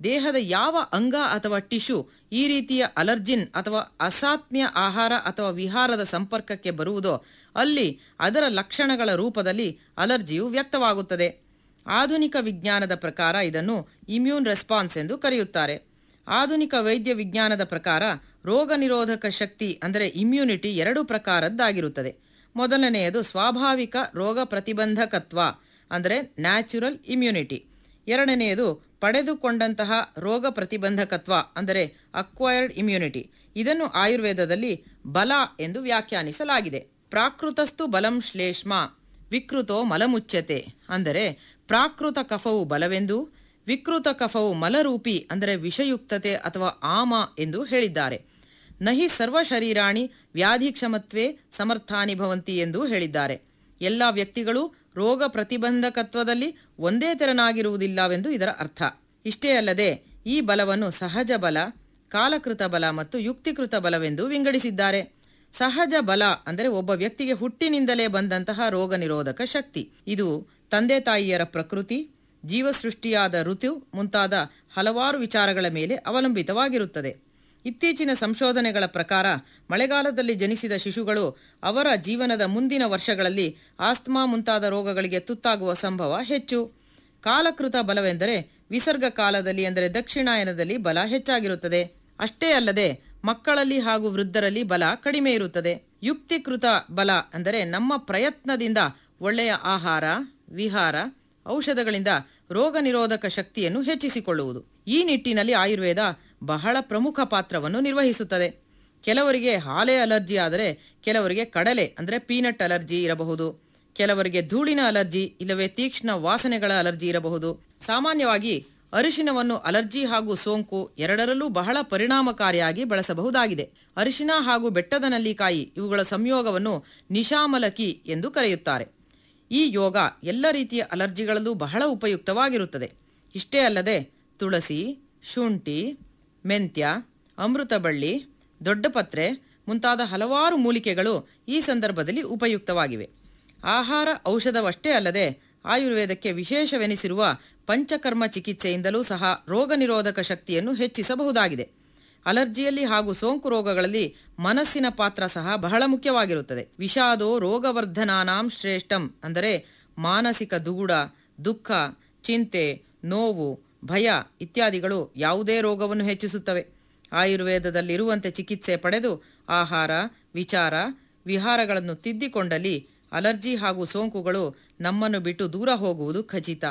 ದೇಹದ ಯಾವ ಅಂಗ ಅಥವಾ ಟಿಶ್ಯೂ ಈ ರೀತಿಯ ಅಲರ್ಜಿನ್ ಅಥವಾ ಅಸಾತ್ಮ್ಯ ಆಹಾರ ಅಥವಾ ವಿಹಾರದ ಸಂಪರ್ಕಕ್ಕೆ ಬರುವುದೋ ಅಲ್ಲಿ ಅದರ ಲಕ್ಷಣಗಳ ರೂಪದಲ್ಲಿ ಅಲರ್ಜಿಯು ವ್ಯಕ್ತವಾಗುತ್ತದೆ ಆಧುನಿಕ ವಿಜ್ಞಾನದ ಪ್ರಕಾರ ಇದನ್ನು ಇಮ್ಯೂನ್ ರೆಸ್ಪಾನ್ಸ್ ಎಂದು ಕರೆಯುತ್ತಾರೆ ಆಧುನಿಕ ವೈದ್ಯ ವಿಜ್ಞಾನದ ಪ್ರಕಾರ ರೋಗ ನಿರೋಧಕ ಶಕ್ತಿ ಅಂದರೆ ಇಮ್ಯುನಿಟಿ ಎರಡು ಪ್ರಕಾರದ್ದಾಗಿರುತ್ತದೆ ಮೊದಲನೆಯದು ಸ್ವಾಭಾವಿಕ ರೋಗ ಪ್ರತಿಬಂಧಕತ್ವ ಅಂದರೆ ನ್ಯಾಚುರಲ್ ಇಮ್ಯುನಿಟಿ ಎರಡನೆಯದು ಪಡೆದುಕೊಂಡಂತಹ ರೋಗ ಪ್ರತಿಬಂಧಕತ್ವ ಅಂದರೆ ಅಕ್ವೈರ್ಡ್ ಇಮ್ಯುನಿಟಿ ಇದನ್ನು ಆಯುರ್ವೇದದಲ್ಲಿ ಬಲ ಎಂದು ವ್ಯಾಖ್ಯಾನಿಸಲಾಗಿದೆ ಪ್ರಾಕೃತಸ್ತು ಬಲಂ ಶ್ಲೇಷ್ಮ ವಿಕೃತೋ ಮಲಮುಚ್ಯತೆ ಅಂದರೆ ಪ್ರಾಕೃತ ಕಫವು ಬಲವೆಂದು ವಿಕೃತ ಕಫವು ಮಲರೂಪಿ ಅಂದರೆ ವಿಷಯುಕ್ತತೆ ಅಥವಾ ಆಮ ಎಂದು ಹೇಳಿದ್ದಾರೆ ನಹಿ ಸರ್ವ ಶರೀರಾಣಿ ವ್ಯಾಧಿ ಕ್ಷಮತ್ವೇ ಸಮರ್ಥಾನಿ ಭವಂತಿ ಎಂದು ಹೇಳಿದ್ದಾರೆ ಎಲ್ಲ ವ್ಯಕ್ತಿಗಳು ರೋಗ ಪ್ರತಿಬಂಧಕತ್ವದಲ್ಲಿ ಒಂದೇ ತೆರನಾಗಿರುವುದಿಲ್ಲವೆಂದು ಇದರ ಅರ್ಥ ಇಷ್ಟೇ ಅಲ್ಲದೆ ಈ ಬಲವನ್ನು ಸಹಜ ಬಲ ಕಾಲಕೃತ ಬಲ ಮತ್ತು ಯುಕ್ತಿಕೃತ ಬಲವೆಂದು ವಿಂಗಡಿಸಿದ್ದಾರೆ ಸಹಜ ಬಲ ಅಂದರೆ ಒಬ್ಬ ವ್ಯಕ್ತಿಗೆ ಹುಟ್ಟಿನಿಂದಲೇ ಬಂದಂತಹ ರೋಗ ನಿರೋಧಕ ಶಕ್ತಿ ಇದು ತಂದೆ ತಾಯಿಯರ ಪ್ರಕೃತಿ ಜೀವಸೃಷ್ಟಿಯಾದ ಋತು ಮುಂತಾದ ಹಲವಾರು ವಿಚಾರಗಳ ಮೇಲೆ ಅವಲಂಬಿತವಾಗಿರುತ್ತದೆ ಇತ್ತೀಚಿನ ಸಂಶೋಧನೆಗಳ ಪ್ರಕಾರ ಮಳೆಗಾಲದಲ್ಲಿ ಜನಿಸಿದ ಶಿಶುಗಳು ಅವರ ಜೀವನದ ಮುಂದಿನ ವರ್ಷಗಳಲ್ಲಿ ಆಸ್ತಮಾ ಮುಂತಾದ ರೋಗಗಳಿಗೆ ತುತ್ತಾಗುವ ಸಂಭವ ಹೆಚ್ಚು ಕಾಲಕೃತ ಬಲವೆಂದರೆ ವಿಸರ್ಗ ಕಾಲದಲ್ಲಿ ಅಂದರೆ ದಕ್ಷಿಣಾಯನದಲ್ಲಿ ಬಲ ಹೆಚ್ಚಾಗಿರುತ್ತದೆ ಅಷ್ಟೇ ಅಲ್ಲದೆ ಮಕ್ಕಳಲ್ಲಿ ಹಾಗೂ ವೃದ್ಧರಲ್ಲಿ ಬಲ ಕಡಿಮೆ ಇರುತ್ತದೆ ಯುಕ್ತಿಕೃತ ಬಲ ಅಂದರೆ ನಮ್ಮ ಪ್ರಯತ್ನದಿಂದ ಒಳ್ಳೆಯ ಆಹಾರ ವಿಹಾರ ಔಷಧಗಳಿಂದ ರೋಗ ನಿರೋಧಕ ಶಕ್ತಿಯನ್ನು ಹೆಚ್ಚಿಸಿಕೊಳ್ಳುವುದು ಈ ನಿಟ್ಟಿನಲ್ಲಿ ಆಯುರ್ವೇದ ಬಹಳ ಪ್ರಮುಖ ಪಾತ್ರವನ್ನು ನಿರ್ವಹಿಸುತ್ತದೆ ಕೆಲವರಿಗೆ ಹಾಲೆ ಅಲರ್ಜಿ ಆದರೆ ಕೆಲವರಿಗೆ ಕಡಲೆ ಅಂದರೆ ಪೀನಟ್ ಅಲರ್ಜಿ ಇರಬಹುದು ಕೆಲವರಿಗೆ ಧೂಳಿನ ಅಲರ್ಜಿ ಇಲ್ಲವೇ ತೀಕ್ಷ್ಣ ವಾಸನೆಗಳ ಅಲರ್ಜಿ ಇರಬಹುದು ಸಾಮಾನ್ಯವಾಗಿ ಅರಿಶಿನವನ್ನು ಅಲರ್ಜಿ ಹಾಗೂ ಸೋಂಕು ಎರಡರಲ್ಲೂ ಬಹಳ ಪರಿಣಾಮಕಾರಿಯಾಗಿ ಬಳಸಬಹುದಾಗಿದೆ ಅರಿಶಿನ ಹಾಗೂ ಬೆಟ್ಟದ ನಲ್ಲಿಕಾಯಿ ಇವುಗಳ ಸಂಯೋಗವನ್ನು ನಿಶಾಮಲಕಿ ಎಂದು ಕರೆಯುತ್ತಾರೆ ಈ ಯೋಗ ಎಲ್ಲ ರೀತಿಯ ಅಲರ್ಜಿಗಳಲ್ಲೂ ಬಹಳ ಉಪಯುಕ್ತವಾಗಿರುತ್ತದೆ ಇಷ್ಟೇ ಅಲ್ಲದೆ ತುಳಸಿ ಶುಂಠಿ ಮೆಂತ್ಯ ಅಮೃತಬಳ್ಳಿ ದೊಡ್ಡಪತ್ರೆ ಮುಂತಾದ ಹಲವಾರು ಮೂಲಿಕೆಗಳು ಈ ಸಂದರ್ಭದಲ್ಲಿ ಉಪಯುಕ್ತವಾಗಿವೆ ಆಹಾರ ಔಷಧವಷ್ಟೇ ಅಲ್ಲದೆ ಆಯುರ್ವೇದಕ್ಕೆ ವಿಶೇಷವೆನಿಸಿರುವ ಪಂಚಕರ್ಮ ಚಿಕಿತ್ಸೆಯಿಂದಲೂ ಸಹ ರೋಗ ನಿರೋಧಕ ಶಕ್ತಿಯನ್ನು ಹೆಚ್ಚಿಸಬಹುದಾಗಿದೆ ಅಲರ್ಜಿಯಲ್ಲಿ ಹಾಗೂ ಸೋಂಕು ರೋಗಗಳಲ್ಲಿ ಮನಸ್ಸಿನ ಪಾತ್ರ ಸಹ ಬಹಳ ಮುಖ್ಯವಾಗಿರುತ್ತದೆ ವಿಷಾದೋ ರೋಗವರ್ಧನಾನಾಂ ಶ್ರೇಷ್ಠಂ ಅಂದರೆ ಮಾನಸಿಕ ದುಗುಡ ದುಃಖ ಚಿಂತೆ ನೋವು ಭಯ ಇತ್ಯಾದಿಗಳು ಯಾವುದೇ ರೋಗವನ್ನು ಹೆಚ್ಚಿಸುತ್ತವೆ ಆಯುರ್ವೇದದಲ್ಲಿರುವಂತೆ ಚಿಕಿತ್ಸೆ ಪಡೆದು ಆಹಾರ ವಿಚಾರ ವಿಹಾರಗಳನ್ನು ತಿದ್ದಿಕೊಂಡಲ್ಲಿ ಅಲರ್ಜಿ ಹಾಗೂ ಸೋಂಕುಗಳು ನಮ್ಮನ್ನು ಬಿಟ್ಟು ದೂರ ಹೋಗುವುದು ಖಚಿತ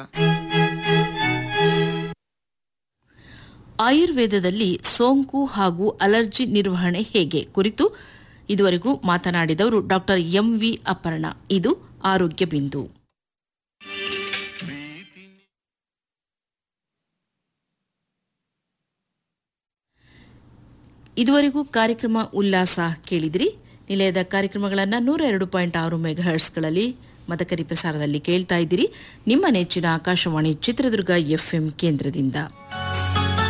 ಆಯುರ್ವೇದದಲ್ಲಿ ಸೋಂಕು ಹಾಗೂ ಅಲರ್ಜಿ ನಿರ್ವಹಣೆ ಹೇಗೆ ಕುರಿತು ಇದುವರೆಗೂ ಮಾತನಾಡಿದವರು ಡಾಕ್ಟರ್ ಎಂವಿ ಅಪರ್ಣ ಇದು ಆರೋಗ್ಯ ಬಿಂದು ಇದುವರೆಗೂ ಕಾರ್ಯಕ್ರಮ ಉಲ್ಲಾಸ ಕೇಳಿದ್ರಿ ನಿಲಯದ ಕಾರ್ಯಕ್ರಮಗಳನ್ನು ನೂರ ಎರಡು ಪಾಯಿಂಟ್ ಆರು ಮೆಗಾಹರ್ಟ್ಸ್ಗಳಲ್ಲಿ ಮದಕರಿ ಪ್ರಸಾರದಲ್ಲಿ ಕೇಳ್ತಾ ಇದ್ದೀರಿ ನಿಮ್ಮ ನೆಚ್ಚಿನ ಆಕಾಶವಾಣಿ ಚಿತ್ರದುರ್ಗ ಎಫ್ಎಂ ಕೇಂದ್ರದಿಂದ